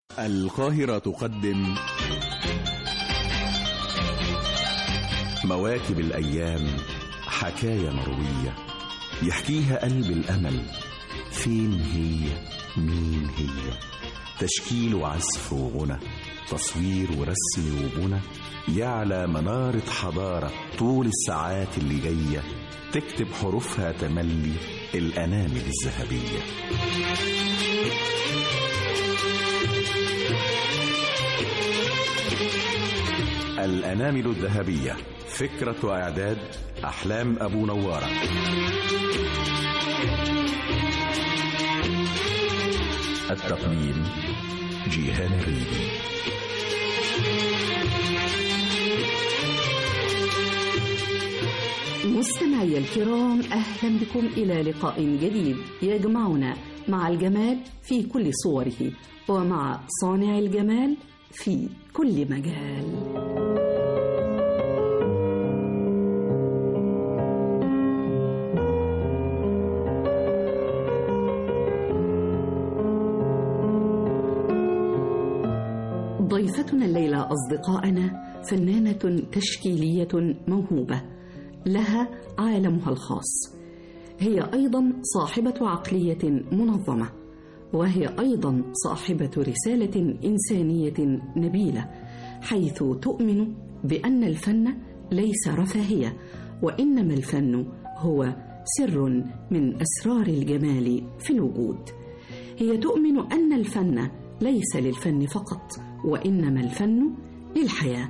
القاهرة تقدم مواكب الأيام حكاية مروية يحكيها قلب الأمل فين هي مين هي تشكيل وعزف وغنى تصوير ورسم وبنى يعلى منارة حضارة طول الساعات اللي جاية تكتب حروفها تملي الأنامل الذهبية الأنامل الذهبية فكرة وإعداد أحلام أبو نوارة التقديم جيهان الريبي مستمعي الكرام أهلا بكم إلى لقاء جديد يجمعنا مع الجمال في كل صوره ومع صانع الجمال في كل مجال ضيفتنا الليلة أصدقائنا فنانة تشكيلية موهوبة لها عالمها الخاص هي أيضا صاحبة عقلية منظمة وهي أيضا صاحبة رسالة إنسانية نبيلة حيث تؤمن بأن الفن ليس رفاهية وإنما الفن هو سر من أسرار الجمال في الوجود هي تؤمن أن الفن ليس للفن فقط وإنما الفن للحياة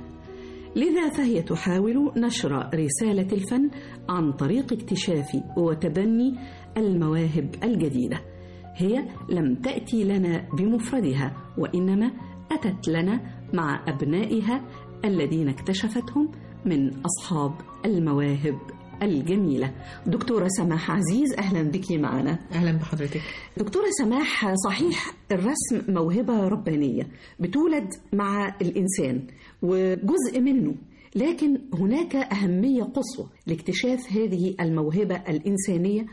لذا فهي تحاول نشر رسالة الفن عن طريق اكتشاف وتبني المواهب الجديدة هي لم تأتي لنا بمفردها وإنما أتت لنا مع أبنائها الذين اكتشفتهم من أصحاب المواهب الجميلة دكتورة سماح عزيز أهلا بك معنا اهلا بحضرتك دكتورة سماح صحيح الرسم موهبة ربانية بتولد مع الإنسان وجزء منه لكن هناك أهمية قصوى لاكتشاف هذه الموهبة الإنسانية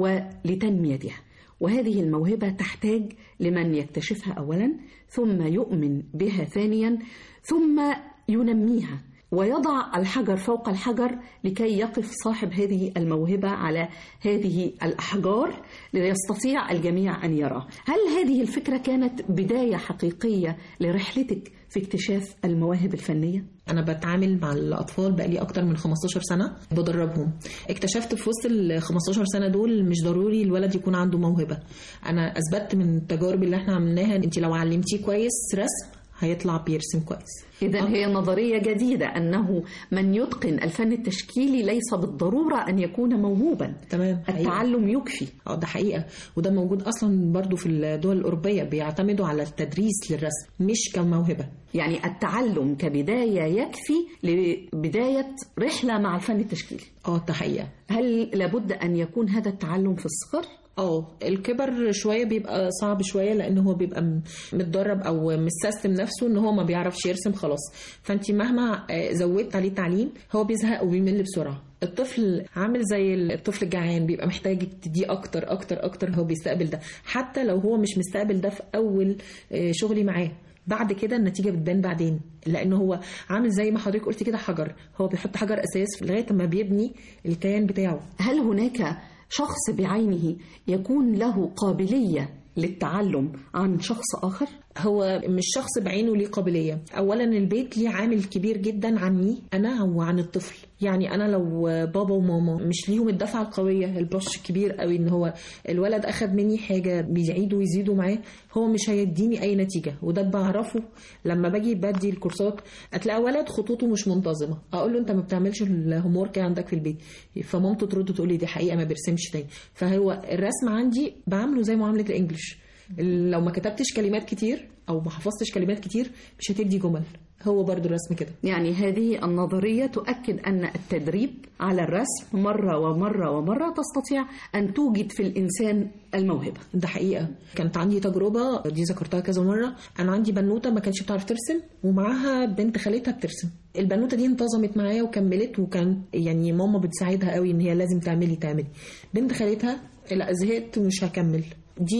ولتنميتها وهذه الموهبة تحتاج لمن يكتشفها أولا ثم يؤمن بها ثانيا ثم ينميها ويضع الحجر فوق الحجر لكي يقف صاحب هذه الموهبة على هذه الأحجار ليستطيع الجميع أن يراه هل هذه الفكرة كانت بداية حقيقية لرحلتك في اكتشاف المواهب الفنية؟ انا بتعامل مع الاطفال بقالي اكتر من 15 سنه بدربهم اكتشفت في وسط ال 15 سنه دول مش ضروري الولد يكون عنده موهبه انا اثبتت من التجارب اللي احنا عملناها انت لو علمتيه كويس رسم هيطلع بيرسم كويس إذا هي نظرية جديدة أنه من يتقن الفن التشكيلي ليس بالضرورة أن يكون موهوبا تمام حقيقة. التعلم يكفي اه ده حقيقه وده موجود اصلا برضو في الدول الاوروبيه بيعتمدوا على التدريس للرسم مش كموهبه يعني التعلم كبداية يكفي لبداية رحلة مع الفن التشكيلي اه ده حقيقه هل لابد أن يكون هذا التعلم في الصغر؟ اه الكبر شويه بيبقى صعب شويه لان هو بيبقى م- متدرب او مستسلم نفسه ان هو ما بيعرفش يرسم خلاص فانت مهما آه، زودت عليه تعليم هو بيزهق وبيمل بسرعه الطفل عامل زي الطفل الجعان بيبقى محتاج تديه اكتر اكتر اكتر هو بيستقبل ده حتى لو هو مش مستقبل ده في اول آه، شغلي معاه بعد كده النتيجه بتبان بعدين لان هو عامل زي ما حضرتك قلت كده حجر هو بيحط حجر اساس لغايه ما بيبني الكيان بتاعه هل هناك شخص بعينه يكون له قابلية للتعلم عن شخص آخر؟ هو مش شخص بعينه ليه قابليه اولا البيت ليه عامل كبير جدا عني انا وعن الطفل يعني انا لو بابا وماما مش ليهم الدفعه القويه البرش كبير قوي ان هو الولد اخد مني حاجه بيعيدوا ويزيدوا معاه هو مش هيديني اي نتيجه وده بعرفه لما باجي بدي الكورسات هتلاقي ولد خطوطه مش منتظمه اقول له انت ما بتعملش الهوم ورك عندك في البيت فمامته ترد تقول لي دي حقيقه ما بيرسمش تاني فهو الرسم عندي بعمله زي معامله الانجليش لو ما كتبتش كلمات كتير او ما حفظتش كلمات كتير مش هتدي جمل هو برضو الرسم كده يعني هذه النظرية تؤكد أن التدريب على الرسم مرة ومرة ومرة تستطيع أن توجد في الإنسان الموهبة ده حقيقة كانت عندي تجربة دي ذكرتها كذا مرة أنا عندي بنوتة ما كانتش بتعرف ترسم ومعاها بنت خالتها بترسم البنوتة دي انتظمت معايا وكملت وكان يعني ماما بتساعدها قوي إن هي لازم تعملي تعملي بنت خالتها لا زهقت ومش هكمل دي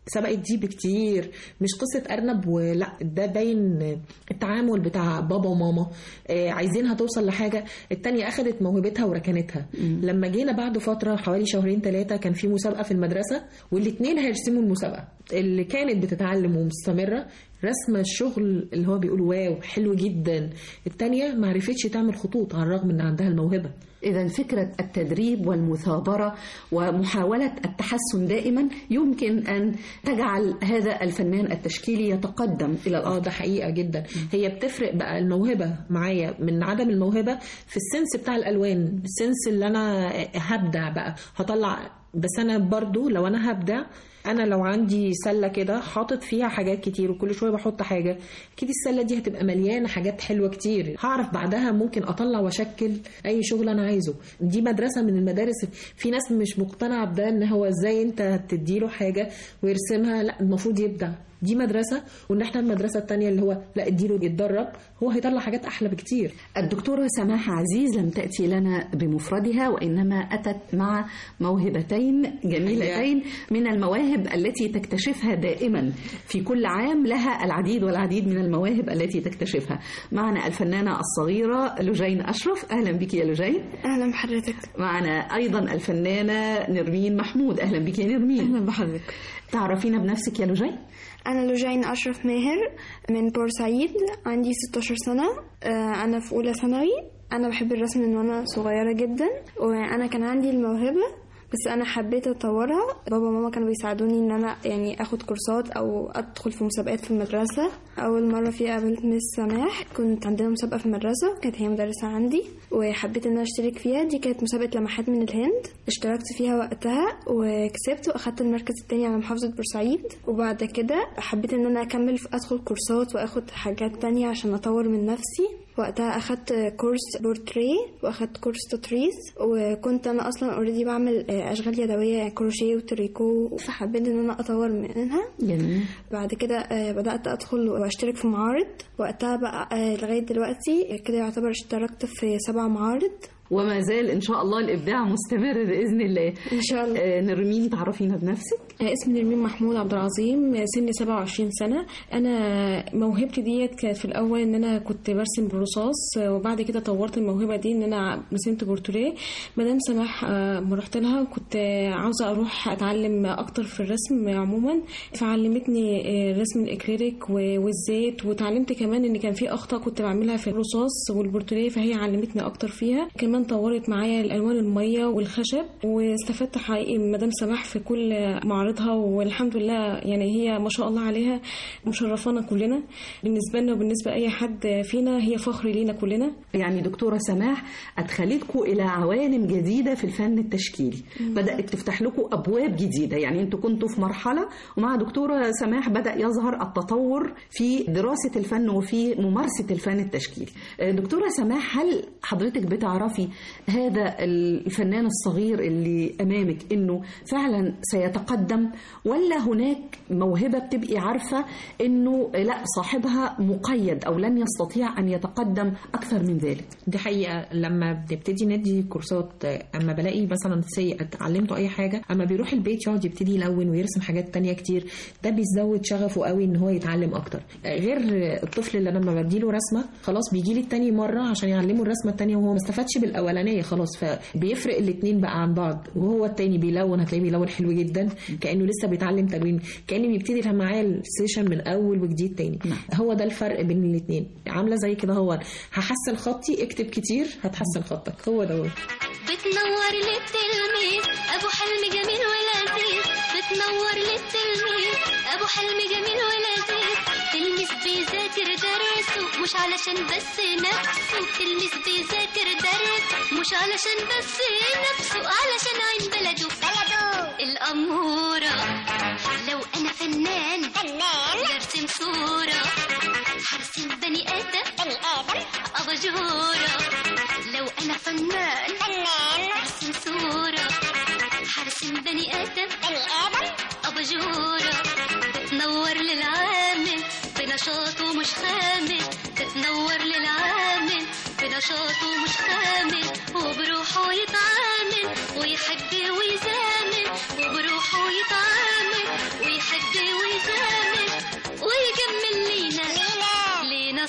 سبقت دي بكتير مش قصه ارنب ولا ده باين التعامل بتاع بابا وماما آه، عايزينها توصل لحاجه التانية اخدت موهبتها وركنتها لما جينا بعد فتره حوالي شهرين ثلاثه كان في مسابقه في المدرسه والاثنين هيرسموا المسابقه اللي كانت بتتعلم ومستمره رسمه الشغل اللي هو بيقول واو حلو جدا التانية ما عرفتش تعمل خطوط على الرغم ان عندها الموهبه إذا فكرة التدريب والمثابرة ومحاولة التحسن دائما يمكن أن تجعل هذا الفنان التشكيلي يتقدم إلى اه الأفضل ده حقيقه جدا هي بتفرق بقى الموهبه معايا من عدم الموهبه في السنس بتاع الالوان السنس اللي انا هبدع بقى هطلع بس انا برضو لو انا هبدع انا لو عندي سله كده حاطط فيها حاجات كتير وكل شويه بحط حاجه اكيد السله دي هتبقى مليانه حاجات حلوه كتير هعرف بعدها ممكن اطلع واشكل اي شغل انا عايزه دي مدرسه من المدارس في ناس مش مقتنعه بده ان هو ازاي انت تديله حاجه ويرسمها لا المفروض يبدع دي مدرسه وان احنا المدرسه التانية اللي هو لا اديله يتدرب هو هيطلع حاجات احلى بكتير الدكتورة سماح عزيز لم تأتي لنا بمفردها وإنما أتت مع موهبتين جميلتين من المواهب التي تكتشفها دائما في كل عام لها العديد والعديد من المواهب التي تكتشفها معنا الفنانة الصغيرة لجين أشرف أهلا بك يا لجين اهلا بحضرتك معنا أيضا الفنانة نرمين محمود أهلا بك يا نرمين اهلا بحضرتك تعرفين بنفسك يا لجين انا لجين اشرف ماهر من بورسعيد عندي 16 سنه آه، انا في اولى ثانوي انا بحب الرسم من وانا صغيره جدا وانا كان عندي الموهبه بس انا حبيت اطورها بابا وماما كانوا بيساعدوني ان انا يعني اخد كورسات او ادخل في مسابقات في المدرسه اول مره فيها قابلت مس سماح كنت عندنا مسابقه في المدرسه كانت هي مدرسه عندي وحبيت ان انا اشترك فيها دي كانت مسابقه لمحات من الهند اشتركت فيها وقتها وكسبت واخدت المركز التاني على محافظه بورسعيد وبعد كده حبيت ان انا اكمل في ادخل كورسات واخد حاجات تانية عشان اطور من نفسي وقتها اخدت كورس بورتريه واخدت كورس تطريز وكنت انا اصلا اوريدي بعمل اشغال يدويه كروشيه وتريكو فحبيت ان انا اطور منها جميل بعد كده آه، بدات ادخل واشترك في معارض وقتها بقى آه، لغايه دلوقتي كده يعتبر اشتركت في سبع معارض وما زال إن شاء الله الإبداع مستمر بإذن الله ان شاء الله آه، نرمين تعرفينا بنفسك اسمي نرمين محمود عبد العظيم سني 27 سنة أنا موهبتي ديت كانت في الأول إن أنا كنت برسم بالرصاص وبعد كده طورت الموهبة دي إن أنا رسمت بورتريه مدام سماح آه، ما رحت لها كنت عاوزة أروح أتعلم أكتر في الرسم عموما فعلمتني آه، رسم الإكريليك و- والزيت وتعلمت كمان إن كان في أخطاء كنت بعملها في الرصاص والبورتريه فهي علمتني أكتر فيها كمان طورت معايا الألوان المية والخشب واستفدت حقيقي من مدام سماح في كل معارضها والحمد لله يعني هي ما شاء الله عليها مشرفانا كلنا بالنسبة لنا وبالنسبة لأي حد فينا هي فخر لينا كلنا يعني دكتورة سماح أدخلتكم إلى عوالم جديدة في الفن التشكيلي بدأت تفتح لكم أبواب جديدة يعني أنتوا كنتوا في مرحلة ومع دكتورة سماح بدأ يظهر التطور في دراسة الفن وفي ممارسة الفن التشكيلي آه، دكتورة سماح هل حضرتك بتعرفي هذا الفنان الصغير اللي أمامك أنه فعلا سيتقدم ولا هناك موهبة بتبقي عارفة أنه لا صاحبها مقيد أو لن يستطيع أن يتقدم أكثر من ذلك دي حقيقة لما بنبتدي ندي كورسات أما بلاقي مثلا سي اتعلمته أي حاجة أما بيروح البيت يقعد يبتدي يلون ويرسم حاجات تانية كتير ده بيزود شغفه قوي إن هو يتعلم أكتر غير الطفل اللي لما بديله رسمة خلاص بيجي لي التاني مرة عشان يعلمه الرسمة التانية وهو ما استفادش بالأولانية خلاص فبيفرق الاتنين بقى عن بعض وهو التاني بيلون هتلاقيه بيلون حلو جدا كأنه لسه بيتعلم تلوين كأنه بيبتدي معايا السيشن من أول وجديد تاني نعم. هو ده الفرق بين الاتنين عاملة زي كده هو هحسن خطي اكتب كتير هتحسن خطك هو ده هو بتنور للتلميذ ابو حلم جميل ولذيذ بتنور للتلميذ ابو حلم جميل ولذيذ تلميذ بيذاكر درسه مش علشان بس نفسه تلميذ بيذاكر درسه مش علشان بس نفسه علشان عين بلده بلده الأمورة لو أنا فنان فنان برسم صورة هرسم بني آدم بني آدم أباجورة لو أنا فنان فنان برسم صورة هرسم بني آدم بني آدم أباجورة بتنور للعامل بنشاطه مش خامل بتنور للعامل بنشاطه مش خامل وبروحه يتعامل ويحب ويزامل وبروحه يتعامل ويحب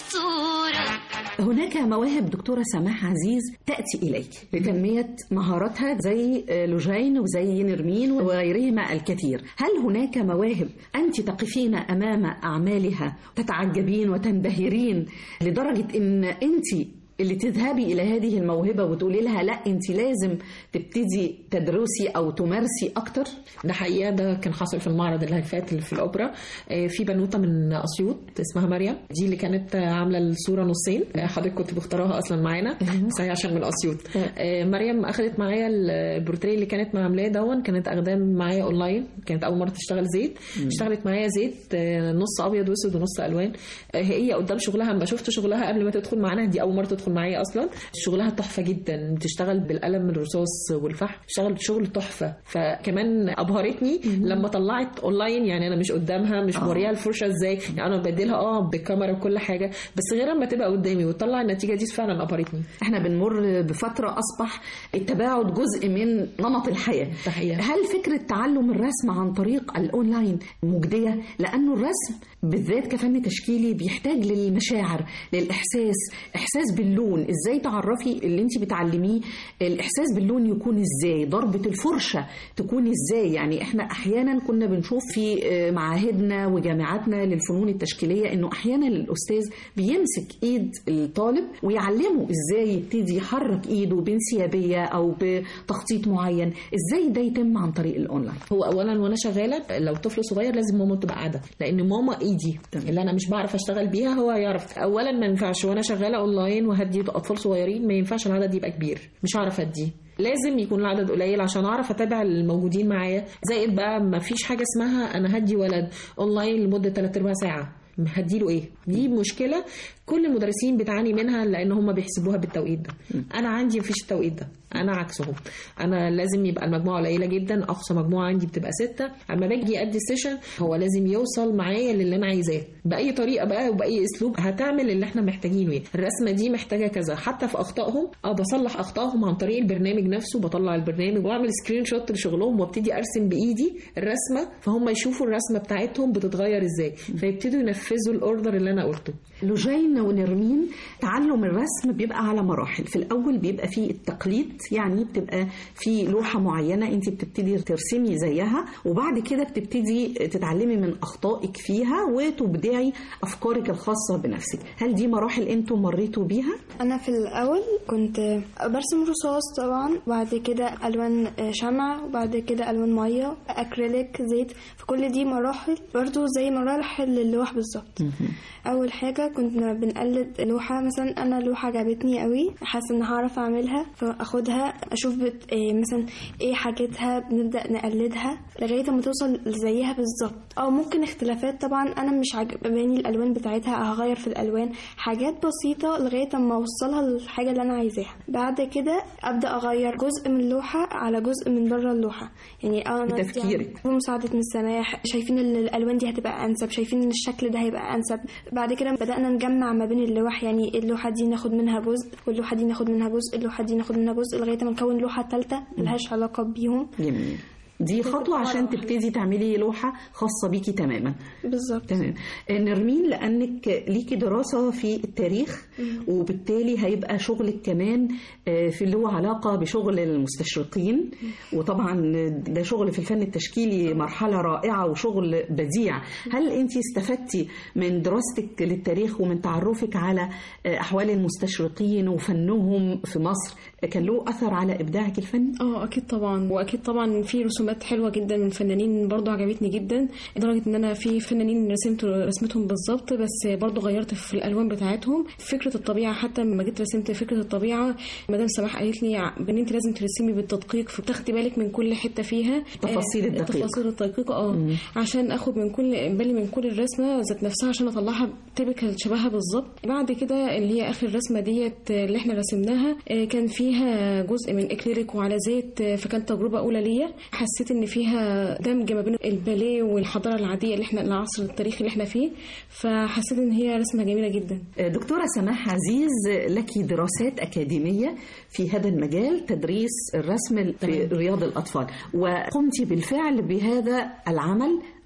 الصورة هناك مواهب دكتورة سماح عزيز تأتي إليك لتنمية مهاراتها زي لوجين وزي نرمين وغيرهما الكثير هل هناك مواهب أنت تقفين أمام أعمالها تتعجبين وتنبهرين لدرجة أن أنت اللي تذهبي إلى هذه الموهبة وتقولي لها لا أنت لازم تبتدي تدرسي أو تمارسي أكتر ده حقيقه ده كان حاصل في المعرض اللي فات اللي في الاوبرا آه، في بنوته من اسيوط اسمها مريم دي اللي كانت آه، عامله الصوره نصين آه، حضرتك كنت مختارها اصلا معانا بس هي عشان من اسيوط آه، مريم اخذت معايا البورتريه اللي كانت عاملاه دون كانت اخداه معايا اونلاين كانت اول مره تشتغل زيت اشتغلت معايا زيت آه، نص ابيض واسود ونص الوان آه، هي قدام شغلها لما شفت شغلها قبل ما تدخل معانا دي اول مره تدخل معايا اصلا شغلها تحفه جدا بتشتغل بالقلم الرصاص والفحم بتشتغل شغل تحفه فكمان ابهرتني لما طلعت اونلاين يعني انا مش قدامها مش موريها الفرشه ازاي يعني انا بديلها اه بالكاميرا وكل حاجه بس غير لما تبقى قدامي وتطلع النتيجه دي فعلا ابهرتني احنا بنمر بفترة أصبح التباعد جزء من نمط الحياة ده حقيقة. هل فكرة تعلم الرسم عن طريق الأونلاين مجدية؟ لأنه الرسم بالذات كفن تشكيلي بيحتاج للمشاعر للإحساس إحساس باللون إزاي تعرفي اللي أنت بتعلميه الإحساس باللون يكون إزاي ضربة الفرشة تكون إزاي يعني إحنا أحيانا كنا بنشوف في آه، معاهدنا وجامعاتنا للفنون التشكيلية إنه أحيانا الأستاذ بيمسك إيد الطالب ويعلمه إزاي يبتدي يحرك إيده بانسيابية أو بتخطيط معين إزاي ده يتم عن طريق الأونلاين هو اولا وانا شغاله لو طفل صغير لازم ماما تبقى قاعده لان ماما ايدي اللي انا مش بعرف اشتغل بيها هو يعرف اولا ما ينفعش وانا شغاله اونلاين وهدي اطفال صغيرين ما ينفعش العدد يبقى كبير مش هعرف اديه لازم يكون العدد قليل عشان اعرف اتابع الموجودين معايا زائد بقى ما فيش حاجه اسمها انا هدي ولد اونلاين لمده 3 ارباع ساعه هديله ايه دي مشكله كل المدرسين بتعاني منها لان هم بيحسبوها بالتوقيت ده انا عندي مفيش التوقيت ده انا عكسهم انا لازم يبقى المجموعه قليله جدا اقصى مجموعه عندي بتبقى ستة اما باجي ادي السيشن هو لازم يوصل معايا للي انا عايزاه باي طريقه بقى وباي اسلوب هتعمل اللي احنا محتاجينه ايه الرسمه دي محتاجه كذا حتى في اخطائهم اه بصلح اخطائهم عن طريق البرنامج نفسه بطلع البرنامج واعمل سكرين شوت لشغلهم وابتدي ارسم بايدي الرسمه فهم يشوفوا الرسمه بتاعتهم بتتغير ازاي فيبتدوا ينفذوا الاوردر اللي انا قلته لوجين ونرمين تعلم الرسم بيبقى على مراحل في الأول بيبقى فيه التقليد يعني بتبقى في لوحة معينة أنت بتبتدي ترسمي زيها وبعد كده بتبتدي تتعلمي من أخطائك فيها وتبدعي أفكارك الخاصة بنفسك هل دي مراحل أنتم مريتوا بيها؟ انا في الاول كنت برسم رصاص طبعا بعد كده الوان شمع وبعد كده الوان ميه اكريليك زيت فكل دي مراحل برضو زي مراحل اللوح بالظبط اول حاجه كنا بنقلد لوحه مثلا انا لوحه عجبتني قوي حاسه ان هعرف اعملها فاخدها اشوف بت... إيه مثلا ايه حاجتها بنبدا نقلدها لغايه ما توصل زيها بالظبط او ممكن اختلافات طبعا انا مش عجباني الالوان بتاعتها هغير في الالوان حاجات بسيطه لغايه ما اوصلها للحاجه اللي انا عايزاها بعد كده ابدا اغير جزء من اللوحه على جزء من بره اللوحه يعني انا بتفكيرك. بمساعده من السماح شايفين ان الالوان دي هتبقى انسب شايفين ان الشكل ده هيبقى انسب بعد كده بدانا نجمع ما بين اللوح يعني اللوحه دي ناخد منها جزء واللوحه دي ناخد منها جزء اللوحه دي ناخد منها جزء لغايه ما نكون لوحه ثالثه ملهاش علاقه بيهم جميل دي خطوة عشان تبتدي تعملي لوحة خاصة بيكي تماما بالظبط تمام نرمين لأنك ليكي دراسة في التاريخ وبالتالي هيبقى شغلك كمان آه، في اللي هو علاقة بشغل المستشرقين وطبعا ده شغل في الفن التشكيلي مرحلة رائعة وشغل بديع هل أنت استفدتي من دراستك للتاريخ ومن تعرفك على آه، أحوال المستشرقين وفنهم في مصر كان له أثر على إبداعك الفني؟ اه اكيد طبعا واكيد طبعا في رسومات حلوه جدا من فنانين برضو عجبتني جدا لدرجه ان انا في فنانين رسمت رسمتهم بالظبط بس برضو غيرت في الالوان بتاعتهم فكره الطبيعه حتى لما جيت رسمت فكره الطبيعه مدام سماح قالت لي ان انت لازم ترسمي بالتدقيق فتاخدي بالك من كل حته فيها التفاصيل آه، الدقيقة. التفاصيل الدقيقه اه عشان اخد من كل بالي من كل الرسمه ذات نفسها عشان اطلعها تبقى شبهها بالظبط بعد كده اللي هي اخر رسمه ديت اللي احنا رسمناها آه، كان فيها جزء من اكليريك وعلى زيت آه، فكانت تجربه اولى ليا حسيت ان فيها دمج ما بين الباليه والحضاره العاديه اللي احنا العصر التاريخي اللي احنا فيه فحسيت ان هي رسمه جميله جدا دكتورة سماح عزيز لك دراسات أكاديمية في هذا المجال تدريس الرسم في رياض الأطفال وقمت بالفعل بهذا العمل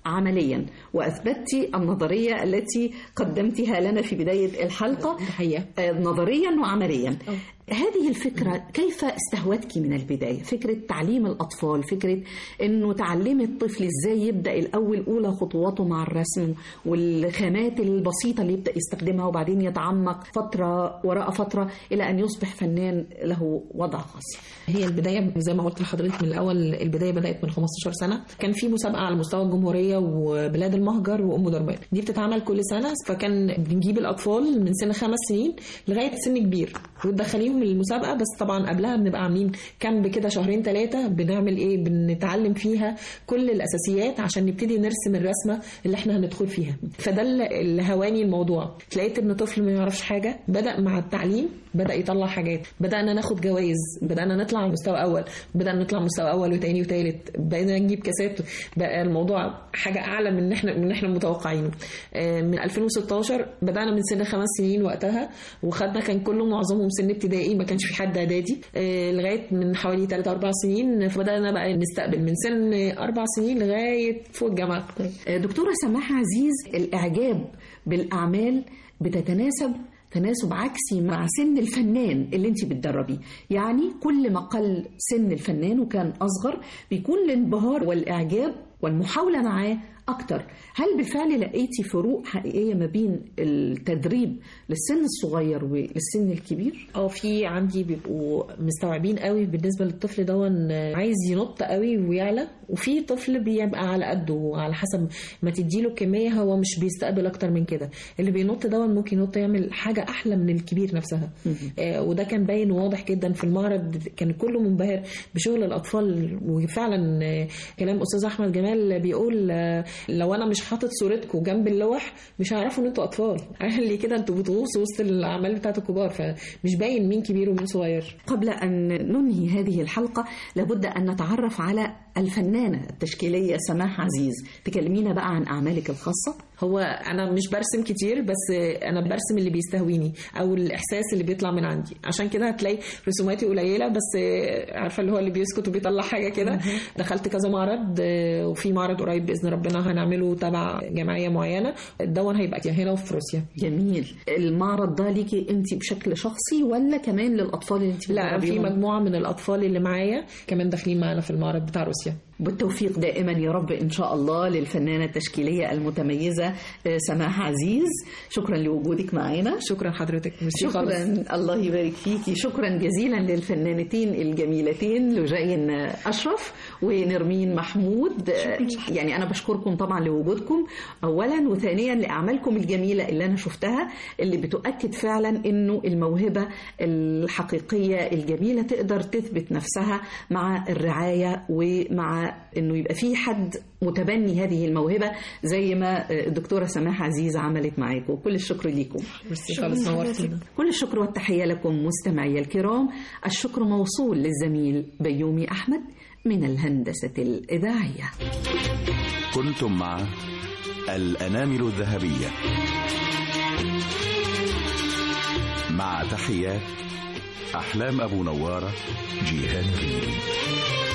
عمليا وأثبتي النظرية التي قدمتها لنا في بداية الحلقة حقيقة آه، نظريا وعمليا هذه الفكرة كيف استهوتك من البداية فكرة تعليم الأطفال فكرة أنه تعلمي الطفل إزاي يبدأ الأول أولى خطواته مع الرسم والخامات البسيطة اللي يبدأ يستخدمها وبعدين يتعمق فترة وراء فترة إلى أن يصبح فنان له وضع خاص هي البدايه زي ما قلت لحضرتك من الاول البدايه بدات من 15 سنه كان في مسابقه على مستوى الجمهوريه وبلاد المهجر وام درمان دي بتتعمل كل سنه فكان بنجيب الاطفال من سن خمس سنين لغايه سن كبير وتدخليهم المسابقه بس طبعا قبلها بنبقى عاملين كامب كده شهرين ثلاثه بنعمل ايه بنتعلم فيها كل الاساسيات عشان نبتدي نرسم الرسمه اللي احنا هندخل فيها فده اللي اللي هواني الموضوع تلاقيت ان طفل ما يعرفش حاجه بدا مع التعليم بدا يطلع حاجات بدانا ناخد جوائز بدانا نطلع مستوى اول بدانا نطلع مستوى اول وتاني وتالت بقينا نجيب كاسات بقى الموضوع حاجه اعلى من احنا من احنا متوقعينه آه، من 2016 بدانا من سن خمس سنين وقتها وخدنا كان كله معظمهم سن ابتدائي ما كانش في حد اعدادي آه، لغايه من حوالي 3 4 سنين فبدانا بقى نستقبل من سن اربع سنين لغايه فوق الجامعه دكتورة سماحة عزيز الإعجاب بالأعمال بتتناسب تناسب عكسي مع سن الفنان اللي انت بتدربيه يعني كل ما قل سن الفنان وكان أصغر بيكون الانبهار والإعجاب والمحاولة معاه أكتر هل بالفعل لقيتي فروق حقيقية ما بين التدريب للسن الصغير وللسن الكبير؟ اه في عندي بيبقوا مستوعبين قوي بالنسبه للطفل دون عايز ينط قوي ويعلى وفي طفل بيبقى على قده على حسب ما تديله كميه هو مش بيستقبل اكتر من كده اللي بينط دون ممكن ينط يعمل حاجه احلى من الكبير نفسها آه وده كان باين واضح جدا في المعرض كان كله منبهر بشغل الاطفال وفعلا آه كلام استاذ احمد جمال بيقول آه لو انا مش حاطط صورتكم جنب اللوح مش هيعرفوا ان انتوا اطفال قال لي كده انتوا بتغوصوا وسط الاعمال بتاعت الكبار فمش باين مين كبير ومين صغير قبل أن ننهي هذه الحلقة لابد أن نتعرف على الفنانة التشكيلية سماح عزيز تكلمينا بقى عن أعمالك الخاصة هو انا مش برسم كتير بس انا برسم اللي بيستهويني او الاحساس اللي بيطلع من عندي عشان كده هتلاقي رسوماتي قليله بس عارفه اللي هو اللي بيسكت وبيطلع حاجه كده دخلت كذا معرض وفي معرض قريب باذن ربنا هنعمله تبع جمعيه معينه دون هيبقى هنا وفي روسيا جميل المعرض ده ليكي انت بشكل شخصي ولا كمان للاطفال اللي انت لا في بتدربيهم؟ مجموعه من الاطفال اللي معايا كمان داخلين معانا في المعرض بتاع روسيا بالتوفيق دائما يا رب ان شاء الله للفنانه التشكيليه المتميزه آه، سماح عزيز شكرا لوجودك معنا شكرا حضرتك ميرسي خالص شكرا الله يبارك فيكي شكرا جزيلا للفنانتين الجميلتين لجين اشرف ونرمين محمود يعني انا بشكركم طبعا لوجودكم اولا وثانيا لاعمالكم الجميله اللي انا شفتها اللي بتؤكد فعلا انه الموهبه الحقيقيه الجميله تقدر تثبت نفسها مع الرعايه ومع انه يبقى في حد متبني هذه الموهبه زي ما الدكتوره سماح عزيز عملت معاكم كل الشكر ليكم ميرسي خالص نورتينا كل الشكر والتحية لكم مستمعي الكرام الشكر موصول للزميل بيومي أحمد من الهندسة الإذاعية كنتم مع الأنامل الذهبية مع تحيات أحلام أبو نوارة جيهان ريدي